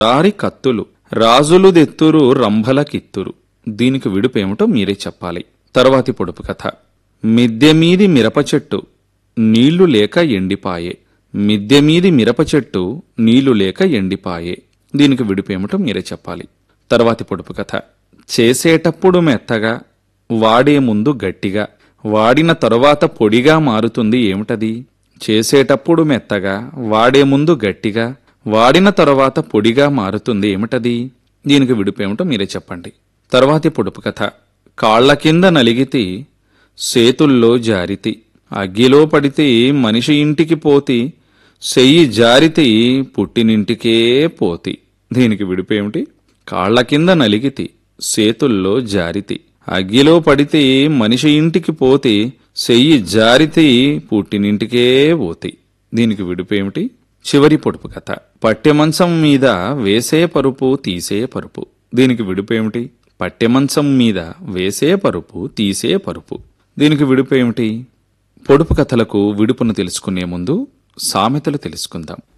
రారి కత్తులు రాజులు దెత్తురు రంభల కిత్తురు దీనికి విడుపేమిటో మీరే చెప్పాలి తర్వాతి పొడుపు కథ మిద్దె మీది మిరప చెట్టు నీళ్లు లేక ఎండిపాయే మిద్దె మీది మిరప చెట్టు నీళ్లు లేక ఎండిపాయే దీనికి విడుపేమిటో మీరే చెప్పాలి తర్వాతి పొడుపు కథ చేసేటప్పుడు మెత్తగా వాడే ముందు గట్టిగా వాడిన తరువాత పొడిగా మారుతుంది ఏమిటది చేసేటప్పుడు మెత్తగా వాడే ముందు గట్టిగా వాడిన తరువాత పొడిగా మారుతుంది ఏమిటది దీనికి విడుపేమిటో మీరే చెప్పండి తర్వాతి పొడుపు కథ కాళ్ల కింద నలిగితే సేతుల్లో జారితి అగ్గిలో పడితే మనిషి ఇంటికి పోతి సెయ్యి జారితి పుట్టినింటికే పోతి దీనికి విడిపేమిటి కాళ్ల కింద నలిగితి సేతుల్లో జారితి అగ్గిలో పడితే మనిషి ఇంటికి పోతే సెయ్యి జారితి పుట్టినింటికే పోతి దీనికి విడిపేమిటి చివరి పొడుపు కథ పట్టెమంచం మీద వేసే పరుపు తీసే పరుపు దీనికి విడిపేమిటి పట్టెమంచం మీద వేసే పరుపు తీసే పరుపు దీనికి విడిపేమిటి పొడుపు కథలకు విడుపును తెలుసుకునే ముందు సామెతలు తెలుసుకుందాం